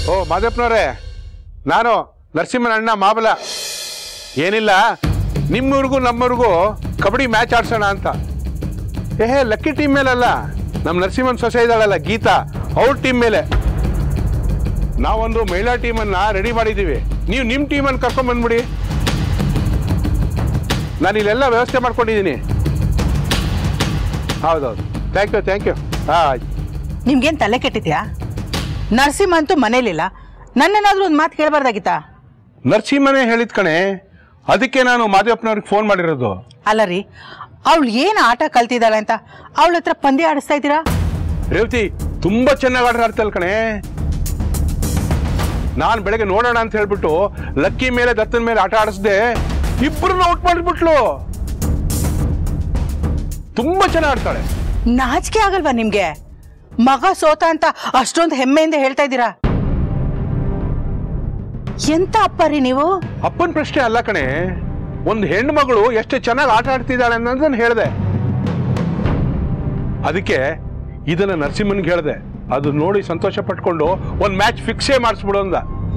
ಓ ಮಾದೇಪ್ಪನವ್ರೆ ನಾನು ನರಸಿಂಹನ ಅಣ್ಣ ಮಾಬಲ ಏನಿಲ್ಲ ನಿಮ್ಮೂರಿಗೂ ನಮ್ಮೂರಿಗೂ ಕಬಡ್ಡಿ ಮ್ಯಾಚ್ ಆಡ್ಸೋಣ ಅಂತ ಏಹೇ ಲಕ್ಕಿ ಟೀಮ್ ಮೇಲಲ್ಲ ನಮ್ಮ ನರಸಿಂಹನ್ ಸೊಸೆ ಇದ್ದಾಳಲ್ಲ ಗೀತಾ ಅವ್ರ ಟೀಮ್ ಮೇಲೆ ನಾವೊಂದು ಮಹಿಳಾ ಟೀಮನ್ನ ರೆಡಿ ಮಾಡಿದ್ದೀವಿ ನೀವು ನಿಮ್ಮ ಟೀಮನ್ನು ಕರ್ಕೊಂಡ್ ಬಂದ್ಬಿಡಿ ನಾನು ಇಲ್ಲೆಲ್ಲ ವ್ಯವಸ್ಥೆ ಮಾಡ್ಕೊಂಡಿದ್ದೀನಿ ಹೌದೌದು ಥ್ಯಾಂಕ್ ಯು ಥ್ಯಾಂಕ್ ಯು ಹಾಂ ನಿಮ್ಗೇನ್ ತಲೆ ಕೆಟ್ಟಿದ್ಯಾ ನರಸಿಂಹ ಅಂತೂ ಮನೇಲಿಲ್ಲ ನನ್ನೇನಾದ್ರೂ ಒಂದು ಮಾತು ಕೇಳಬಾರ್ದಾಗಿತ್ತಾ ನರಸಿಂಹನೇ ಹೇಳಿದ್ ಕಣೆ ಅದಕ್ಕೆ ನಾನು ಮಾದೇವಪ್ಪನವ್ರಿಗೆ ಫೋನ್ ಮಾಡಿರೋದು ಅಲ್ಲ ರೀ ಅವಳು ಏನು ಆಟ ಕಲ್ತಿದ್ದಾಳೆ ಅಂತ ಅವಳ ಹತ್ರ ಪಂದ್ಯ ಆಡಿಸ್ತಾ ಇದ್ದೀರಾ ರೇವತಿ ತುಂಬಾ ಚೆನ್ನಾಗಿ ಆಟ ಆಡ್ತಾಳೆ ಕಣೆ ನಾನು ಬೆಳಗ್ಗೆ ನೋಡೋಣ ಅಂತ ಹೇಳ್ಬಿಟ್ಟು ಲಕ್ಕಿ ಮೇಲೆ ದತ್ತನ ಮೇಲೆ ಆಟ ಆಡಿಸ್ದೆ ಇಬ್ಬರನ್ನ ಔಟ್ ಮಾಡಿಬಿಟ್ಲು ತುಂಬಾ ಚೆನ್ನಾಗಿ ಆಡ್ತಾಳೆ ನಾಚಿಕೆ ಆಗಲ್ವಾ ನಿಮ್ಗೆ ಮಗ ಸೋತ ಅಂತ ಅಷ್ಟೊಂದು ಹೆಮ್ಮೆಯಿಂದ ಹೇಳ್ತಾ ಇದ್ದೀರಾ ಎಂತ ಅಪ್ಪ ರೀ ನೀವು ಅಪ್ಪನ ಪ್ರಶ್ನೆ ಅಲ್ಲ ಕಣೆ ಒಂದು ಹೆಣ್ಣು ಮಗಳು ಎಷ್ಟು ಚೆನ್ನಾಗಿ ಆಟ ಆಡ್ತಿದ್ದಾಳೆ ಅನ್ನೋದನ್ನ ಹೇಳಿದೆ ಅದಕ್ಕೆ ಇದನ್ನ ನರಸಿಂಹನ್ಗೆ ಹೇಳಿದೆ ಅದು ನೋಡಿ ಸಂತೋಷ ಪಟ್ಕೊಂಡು ಒಂದು ಮ್ಯಾಚ್ ಫಿಕ್ಸೇ ಮಾಡಿಸ್ಬಿಡು ಅಂದ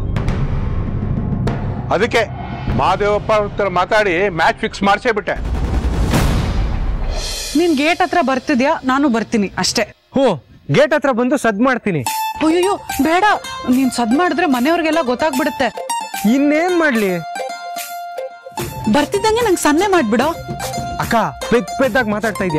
ಅದಕ್ಕೆ ಮಹಾದೇವಪ್ಪ ಹತ್ರ ಮಾತಾಡಿ ಮ್ಯಾಚ್ ಫಿಕ್ಸ್ ಮಾಡಿಸೇ ಬಿಟ್ಟೆ ನೀನ್ ಗೇಟ್ ಹತ್ರ ಬರ್ತಿದ್ಯಾ ನಾನು ಬರ್ತೀನಿ ಅಷ್ಟೇ ಹ್ಞೂ ಗೇಟ್ ಹತ್ರ ಬಂದು ಸದ್ ಮಾಡ್ತೀನಿ ಅಯ್ಯೋ ಬೇಡ ನೀನ್ ಸದ್ ಮಾಡಿದ್ರೆ ಮನೆಯವ್ರಿಗೆಲ್ಲ ಗೊತ್ತಾಗ್ಬಿಡುತ್ತೆ ಇನ್ನೇನ್ ಮಾಡ್ಲಿ ಬರ್ತಿದ್ದಂಗೆ ನಂಗೆ ಸನ್ನೆ ಮಾಡ್ಬಿಡೋ ಅಕ್ಕ ಪೆದ್ ಪೆದ್ದಾಗಿ ಮಾತಾಡ್ತಾ ಇದ್ಯಾ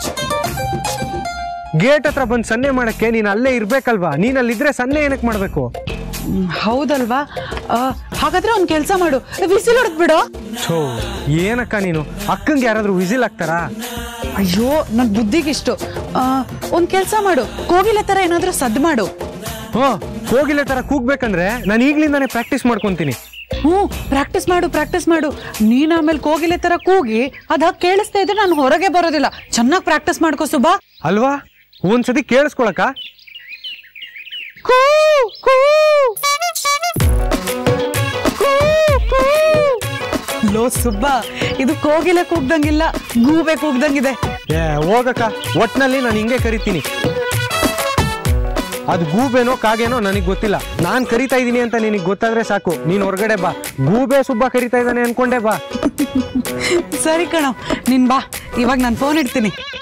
ಗೇಟ್ ಹತ್ರ ಬಂದು ಸನ್ನೆ ಮಾಡಕ್ಕೆ ನೀನ್ ಅಲ್ಲೇ ಇರ್ಬೇಕಲ್ವಾ ನೀನ್ ಅಲ್ಲಿದ್ರೆ ಸನ್ನೆ ಏನಕ್ಕೆ ಮಾಡ್ಬೇಕು ಹ್ಮ್, ಹೌದಲ್ವಾ ಆ, ಹಾಗಾದ್ರೆ ಒಂದ್ ಕೆಲ್ಸ ಮಾಡು ವಿಸಿಲ್ ಹೊಡೆದ್ಬಿಡೋ ಥೋ ಏನಕ್ಕ ನೀನು ಅಕ್ಕಂಗೆ ಯಾರಾದ್ರೂ ವಿಸಿಲ್ ಹಾಕ್ತಾರಾ ಅಯ್ಯೋ ನನ್ ಬುದ್ಧಿಗಿಷ್ಟು ಆ, ಒಂದ್ ಕೆಲ್ಸ ಮಾಡು ಕೋಗಿಲೆ ತರ ಏನಾದ್ರೂ ಸದ್ ಮಾಡು ಹ್ಞೂ ಹೋಗಿಲ್ಲ ತರ ಕೂಗ್ಬೇಕಂದ್ರೆ ನಾನು ಈಗ್ಲಿಂದಾನೇ ಪ್ರಾಕ್ಟೀಸ್ ಮಾಡ್ಕೊಂತೀನಿ ಹ್ಞೂ ಪ್ರಾಕ್ಟೀಸ್ ಮಾಡು ಪ್ರಾಕ್ಟೀಸ್ ಮಾಡು ನೀನ್ ಆಮೇಲೆ ಕೋಗಿಲೆ ತರ ಕೂಗಿ ಅದ ಕೇಳಿಸ್ತಾ ಇದ್ರೆ ನಾನು ಹೊರಗೆ ಬರೋದಿಲ್ಲ ಚೆನ್ನಾಗಿ ಪ್ರಾಕ್ಟೀಸ್ ಮಾಡ್ಕೋ ಸುಬಾ ಅಲ್ವಾ ಒಂದ್ಸತಿ ಕೇಳಿಸ್ಕೊಳಕ್ಕ ಕೂ ಕೂ ಕೂ, ಕೂ. ಲೋ ಸುಬ್ಬ ಇದು ಕೋಗಿಲೆ ಕೂಗ್ದಂಗಿಲ್ಲ ಗೂಬೆ ಕೂಗ್ದಂಗಿದೆ ಏ ಹೋಗಕ್ಕ ಒಟ್ನಲ್ಲಿ ನಾನು ಹಿಂಗೆ ಕರಿತೀನಿ ಅದು ಗೂಬೆನೋ ಕಾಗೇನೋ ನನಗೆ ಗೊತ್ತಿಲ್ಲ ನಾನ್ ಕರಿತಾ ಇದ್ದೀನಿ ಅಂತ ನಿನಗೆ ಗೊತ್ತಾದ್ರೆ ಸಾಕು ನೀನ್ ಹೊರಗಡೆ ಬಾ ಗೂಬೆ ಸುಬ್ಬ ಕರಿತಾ ಇದ್ದಾನೆ ಅನ್ಕೊಂಡೆ ಬಾ ಸರಿ ಕಣೋ ನಿನ್ ಬಾ ಇವಾಗ ನಾನು ಫೋನ್ ಇಡ್ತೀನಿ